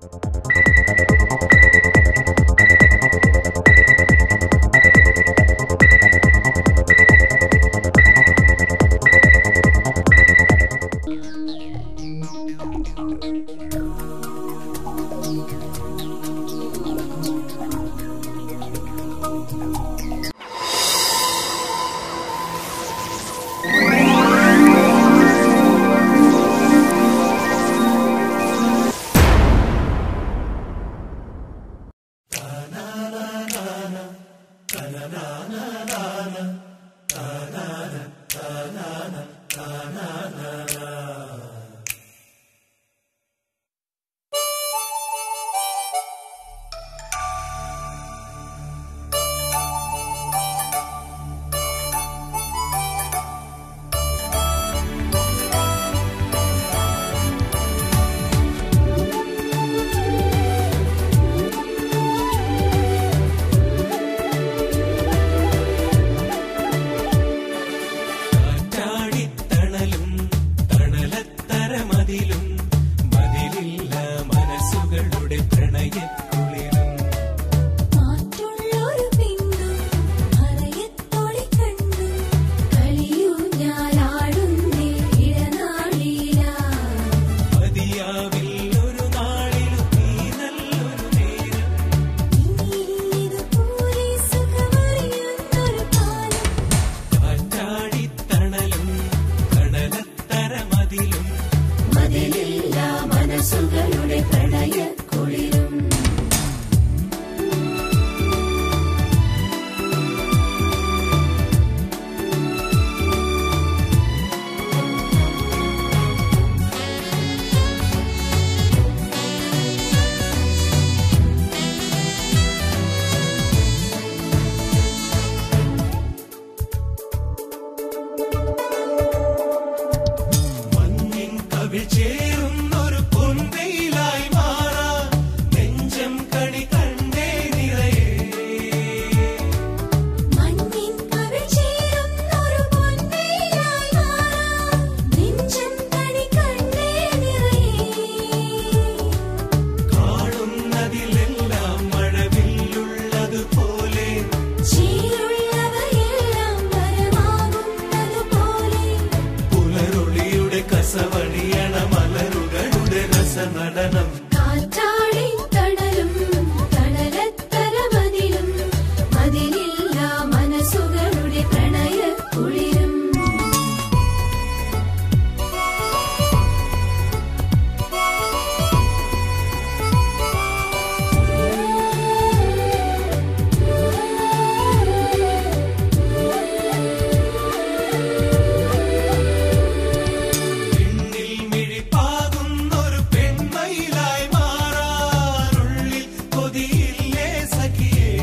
കാറ്റാടിത്തണലും തണലത്തരമതിലും മതിലില്ല മനസ്സുകളുടെ പ്രണയക്കുളിരും മാറ്റുള്ളൊരു പിന്നും മറയത്തോടെ കണ്ടു കളിയൂ ഞാനാടുന്നേ ഇടനാഴിയിലാ മതിയാവിൽ ഒരു നാളിലും നീ നല്ലൊരു നേരം ഇനിയിതുപോലെ സുഖമറിയുന്നൊരു കാലം കാറ്റാടിത്തണലും തണലത്തരമതിലും മതിലില്ല മനസ്സുകളുടെ പ്രണയക്കുളിരും മഞ്ഞിൻ കവിൾ ചേരുന്നൊരു പൊൻവെയിലായി മാറാൻ നെഞ്ചം കണി കണ്ടേ നിറയേ മഞ്ഞിൻ കവിൾ ചേരുന്നൊരു പൊൻവെയിലായി മാറാം നെഞ്ചം കണി കണ്ടേ നിറയേ കാണുന്നതിലെല്ലാം മഴവില്ലുള്ളതുപോലെ ചീരുള്ളവയെല്ലാം വരമാകുന്നതുപോലെ പുലരൊളിയുടെ കസവണിയണ മലരുകളുടെ രസനടനം കാറ്റാടി തണലും തണലത്തരമതിലും മതിലില്ല മനസ്സുകളുടെ പ്രണയക്കുളിരും പെണ്ണിൽ മിഴിപ്പാകുന്നൊരു പെൺമയിലായി മാറാനുള്ളിൽ കൊതിയില്ലേ സഖിയേ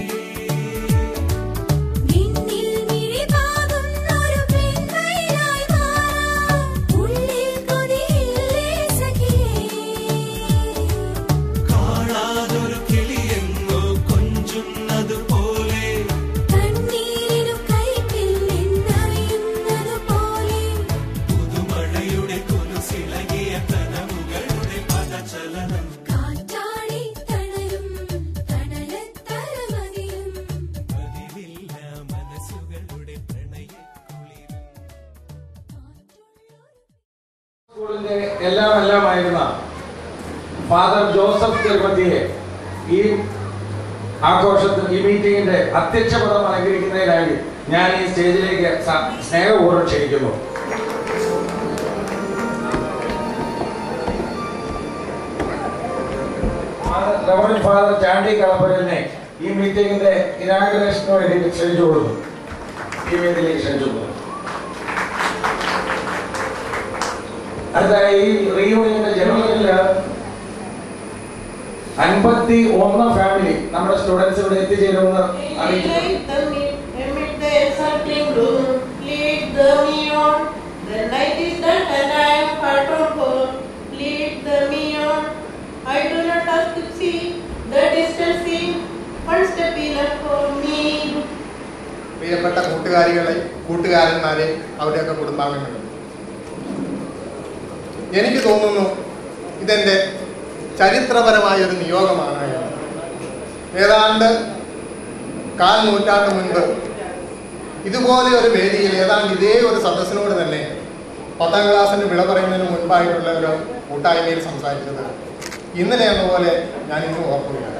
നിന്നിൽ മിഴിപാകുന്നൊരു പെൺമയിലായി മാറാം ഉള്ളിൽ കൊതിയില്ലേ സഖിയേ കാണാതൊരു കിളിയെങ്ങോ കൊഞ്ചുന്നതുപോലെ കണ്ണീരിനു കൈപ്പിൽ നിന്നറിയുന്നതുപോലെ പുതുമഴയുടെ കുലുസിളകിയ കനവുകളുടെ പദചലനം കാറ്റാടി തണലും തണലത്തരമതിലും പതിവില്ല മനസ്സുകളുടെ പ്രണയക്കുളിരും സ്കൂളിന്റെ എല്ലാം എല്ലാമായിരുന്ന ഫാദർ ജോസഫ് തിരുമതിയെ ഈ ആഘോഷത്തിൽ ഈ മീറ്റിംഗിന്റെ അധ്യക്ഷ പദം അലങ്കരിക്കുന്നതിനായി ഞാൻ ഈ സ്റ്റേജിലേക്ക് സ- സ്നേഹപൂർവ്വം ക്ഷണിക്കുന്നു ഫാദർ റവറൻഡ് ഫാദർ ചാണ്ടി കളപ്പുരലിനെ ഈ മീറ്റിംഗിന്റെ ഇനാഗ്രേഷന് വേണ്ടി ക്ഷണിച്ചു കൊടുക്കുന്നു ഈ വേദിയിലേക്ക് ക്ഷണിച്ചു കൊടുക്കുന്നു അടുത്തായി ഈ റീയൂണിയന്റെ ജനറലില് അൻപത്തി ഒന്ന് ഫാമിലി നമ്മുടെ സ്റ്റുഡൻസ് ഇവിടെ എത്തിച്ചേരുമെന്ന് അറിയിക്കുന്നു Amid the encircling gloom, lead the me on. The night is done and I am far from home. Lead the me on. I do not ask to see the distant scene. One step enough for me. പ്രിയപ്പെട്ട കൂട്ടുകാരികളെ കൂട്ടുകാരന്മാരെ അവരുടെയൊക്കെ കുടുംബാംഗങ്ങൾ എനിക്ക് തോന്നുന്നു ഇതെൻ്റെ ചരിത്രപരമായ ഒരു നിയോഗമാണ് എന്ന്. ഏതാണ്ട് കാൽ നൂറ്റാണ്ട് മുൻപ് ഇതുപോലെ ഒരു വേദിയിൽ ഏതാണ്ട് ഇതേ ഒരു സദസ്സിനോട് തന്നെ പത്താം ക്ലാസ്സിന് വിള പറയുന്നതിന് മുൻപായിട്ടുള്ള ഒരു കൂട്ടായ്മയിൽ സംസാരിച്ചത് ഇന്നലെ എന്ന പോലെ ഞാൻ ഇന്നും ഓർക്കുകയാണ്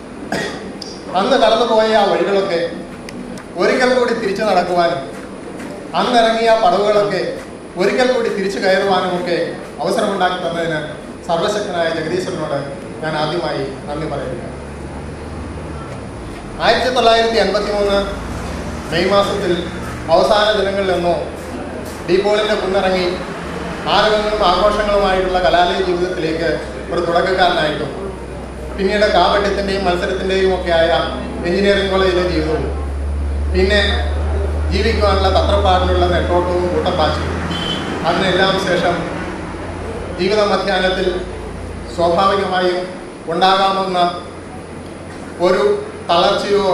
അന്ന് കടന്നുപോയ ആ വഴികളൊക്കെ ഒരിക്കൽ കൂടി തിരിച്ചു നടക്കുവാനും അന്നിറങ്ങിയ പടവുകളൊക്കെ ഒരിക്കൽ കൂടി തിരിച്ചു കയറുവാനും ഒക്കെ അവസരമുണ്ടാക്കി തന്നതിന് സർവശക്തനായ ജഗദീശ്വരനോട് ഞാൻ ആദ്യമായി നന്ദി പറയുകയാണ് ആയിരത്തി തൊള്ളായിരത്തി എൺപത്തി മൂന്ന് മെയ് മാസത്തിൽ അവസാന ദിനങ്ങളിലെന്നോ ഡീപോളിൻ്റെ കുന്നിറങ്ങി ആരവങ്ങളും ആഘോഷങ്ങളുമായിട്ടുള്ള കലാലയ ജീവിതത്തിലേക്ക് ഒരു തുടക്കക്കാരനായിട്ടും പിന്നീട് കാപട്യത്തിൻ്റെയും മത്സരത്തിൻ്റെയും ഒക്കെ ആയ എഞ്ചിനീയറിംഗ് കോളേജിലെ ജീവിതവും പിന്നെ ജീവിക്കുവാനുള്ള തത്രപ്പാടിലുള്ള നെട്ടോട്ടവും കൂട്ടപ്പാച്ചിലും അതിനെല്ലാം ശേഷം ജീവിത മധ്യാഹ്നത്തിൽ സ്വാഭാവികമായും ഉണ്ടാകാമെന്ന ഒരു തളർച്ചയോ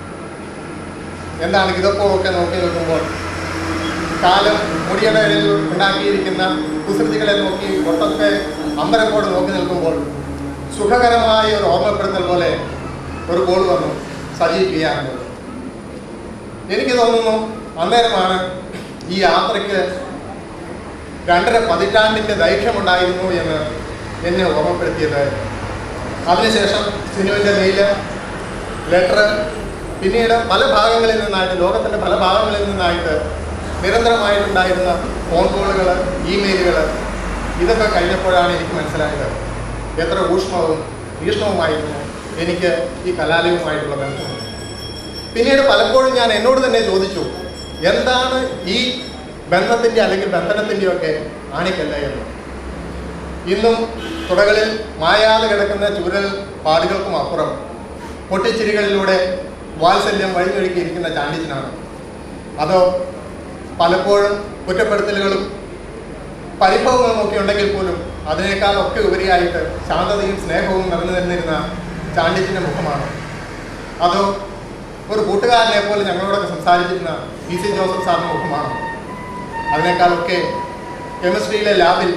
എന്താണ് കിതപ്പോ ഒക്കെ നോക്കി നിൽക്കുമ്പോൾ കാലം മുടിയുടെ ഇടയിൽ ഉണ്ടാക്കിയിരിക്കുന്ന കുസൃതികളെ നോക്കി ഒട്ടൊക്കെ അമ്പരപ്പോട് നോക്കി നിൽക്കുമ്പോൾ സുഖകരമായ ഒരു ഓർമ്മപ്പെടുത്തൽ പോലെ ഒരു കോൾ വന്നു സജീവ് ചെയ്യാറുള്ളത് എനിക്ക് തോന്നുന്നു അന്നേരമാണ് ഈ യാത്രയ്ക്ക് രണ്ടര പതിറ്റാണ്ടിൻ്റെ ദൈർഘ്യമുണ്ടായിരുന്നു എന്ന് എന്നെ ഓർമ്മപ്പെടുത്തിയത് അതിനുശേഷം സിനുവിൻ്റെ മെയില് ലെറ്റർ പിന്നീട് പല ഭാഗങ്ങളിൽ നിന്നായിട്ട് ലോകത്തിൻ്റെ പല ഭാഗങ്ങളിൽ നിന്നായിട്ട് നിരന്തരമായിട്ടുണ്ടായിരുന്ന ഫോൺ കോളുകൾ ഇമെയിലുകൾ ഇതൊക്കെ കഴിഞ്ഞപ്പോഴാണ് എനിക്ക് മനസ്സിലായത് എത്ര ഊഷ്മവും ഭീഷ്ണവുമായിരുന്നു എനിക്ക് ഈ കലാലയവുമായിട്ടുള്ള ബന്ധം പിന്നീട് പലപ്പോഴും ഞാൻ എന്നോട് തന്നെ ചോദിച്ചു എന്താണ് ഈ ബന്ധത്തിൻ്റെ അല്ലെങ്കിൽ ബന്ധനത്തിൻ്റെയും ഒക്കെ ആണിക്കല്ല എന്ന് ഇന്നും തുടകളിൽ മായാതെ കിടക്കുന്ന ചൂരൽ പാടുകൾക്കും അപ്പുറം പൊട്ടിച്ചിരികളിലൂടെ വാത്സല്യം വഴിഞ്ഞൊഴുക്കിയിരിക്കുന്ന ചാണ്ടിച്ചനാണ് അതോ പലപ്പോഴും കുറ്റപ്പെടുത്തലുകളും പരിഭവങ്ങളും ഒക്കെ ഉണ്ടെങ്കിൽ പോലും അതിനേക്കാളൊക്കെ ഉപരിയായിട്ട് ശാന്തതയും സ്നേഹവും നിറഞ്ഞു നിന്നിരുന്ന ചാണ്ടിച്ചിൻ്റെ മുഖമാണ് അതോ ഒരു കൂട്ടുകാരനെ പോലെ ഞങ്ങളോടൊക്കെ സംസാരിച്ചിരുന്ന പി സി ജോസഫ് സാറിൻ്റെ മുഖമാണ് അതിനേക്കാളൊക്കെ കെമിസ്ട്രിയിലെ ലാബിൽ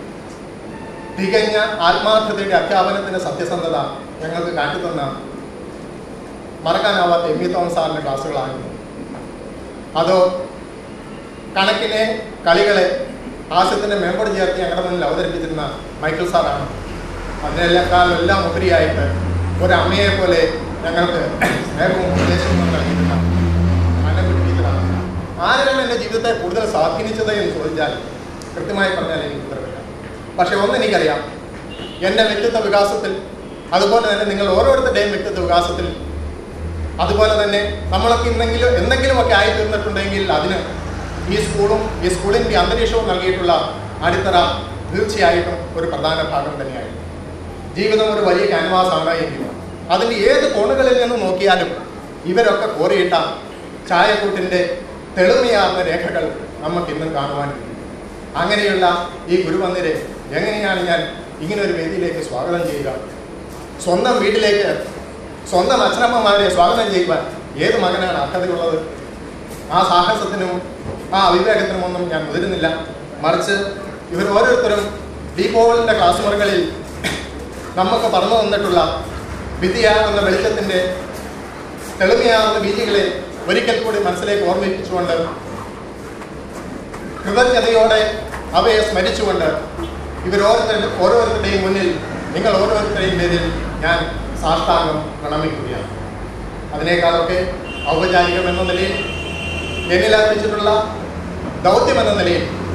തികഞ്ഞ ആത്മാർത്ഥതയുടെ അധ്യാപനത്തിന്റെ സത്യസന്ധത ഞങ്ങൾക്ക് കാട്ടിത്തന്ന മറക്കാനാവാത്ത എം വി തോമസ് സാറിന്റെ ക്ലാസ്സുകളായിരുന്നു അതോ കണക്കിനെ കളികളെ ഹാസ്യത്തിന്റെ മേമ്പോട് ചേർത്ത് ഞങ്ങളുടെ മുന്നിൽ അവതരിപ്പിച്ചിരുന്ന മൈക്കിൾ സാറാണ് അതിനെല്ലാം എല്ലാം ഉപരിയായിട്ട് ഒരമ്മയെ പോലെ ഞങ്ങൾക്ക് സ്നേഹവും ഉപദേശവും നൽകിയിട്ടുള്ള അന്നക്കുട്ടി ടീച്ചറാണ് ആരാണ് എൻ്റെ ജീവിതത്തെ കൂടുതൽ സ്വാധീനിച്ചത് എന്ന് ചോദിച്ചാൽ കൃത്യമായി പറഞ്ഞാൽ എനിക്ക് ഉത്തരവില്ല പക്ഷെ ഒന്ന് എനിക്കറിയാം എൻ്റെ വ്യക്തിത്വ വികാസത്തിൽ അതുപോലെ തന്നെ നിങ്ങൾ ഓരോരുത്തരുടെയും വ്യക്തിത്വ വികാസത്തിൽ അതുപോലെ തന്നെ നമ്മളൊക്കെ ഇന്നെങ്കിലും എന്തെങ്കിലുമൊക്കെ ആയി തീർന്നിട്ടുണ്ടെങ്കിൽ അതിന് ഈ സ്കൂളും ഈ സ്കൂളിൻ്റെ അന്തരീക്ഷവും നൽകിയിട്ടുള്ള അടിത്തറ തീർച്ചയായിട്ടും ഒരു പ്രധാന ഭാഗം തന്നെയായിരുന്നു ജീവിതം ഒരു വലിയ ക്യാൻവാസാണ് എങ്കിലും അതിൻ്റെ ഏത് കോണുകളിൽ നിന്ന് നോക്കിയാലും ഇവരൊക്കെ കോറിയിട്ട ചായക്കൂട്ടിൻ്റെ തെളിമയാർന്ന രേഖകൾ നമുക്ക് ഇന്നും കാണുവാൻ കഴിയും. അങ്ങനെയുള്ള ഈ ഗുരുമന്ദിരെ എങ്ങനെയാണ് ഞാൻ ഇങ്ങനെ ഒരു വേദിയിലേക്ക് സ്വാഗതം ചെയ്യുക സ്വന്തം വീട്ടിലേക്ക് സ്വന്തം അച്ഛനമ്മമാരെ സ്വാഗതം ചെയ്യുവാൻ ഏത് മകനാണ് അർഹതയുള്ളത് ആ സാഹസത്തിനും ആ അവിവേകത്തിനും ഒന്നും ഞാൻ മുതിരുന്നില്ല മറിച്ച് ഇവർ ഓരോരുത്തരും ദീപോവലിൻ്റെ ക്ലാസ് മുറികളിൽ നമുക്ക് പറഞ്ഞു തന്നിട്ടുള്ള വിദ്യയാകുന്ന വെളിച്ചത്തിൻ്റെ തെളിമയാകുന്ന ബീജികളെ ഒരിക്കൽ കൂടി മനസ്സിലേക്ക് ഓർമ്മിപ്പിച്ചുകൊണ്ട് കൃതജ്ഞതയോടെ അവയെ സ്മരിച്ചുകൊണ്ട് ഇവർ ഓരോരുത്തരുടെ ഓരോരുത്തരുടെയും മുന്നിൽ നിങ്ങൾ ഓരോരുത്തരുടെയും പേരിൽ ഞാൻ സാഷ്ടാംഗം പ്രണമിക്കുകയാണ് അതിനേക്കാളൊക്കെ ഔപചാരികം എന്ന നിലയിൽ എന്നിൽ അർപ്പിച്ചിട്ടുള്ള ദൗത്യം എന്ന നിലയിൽ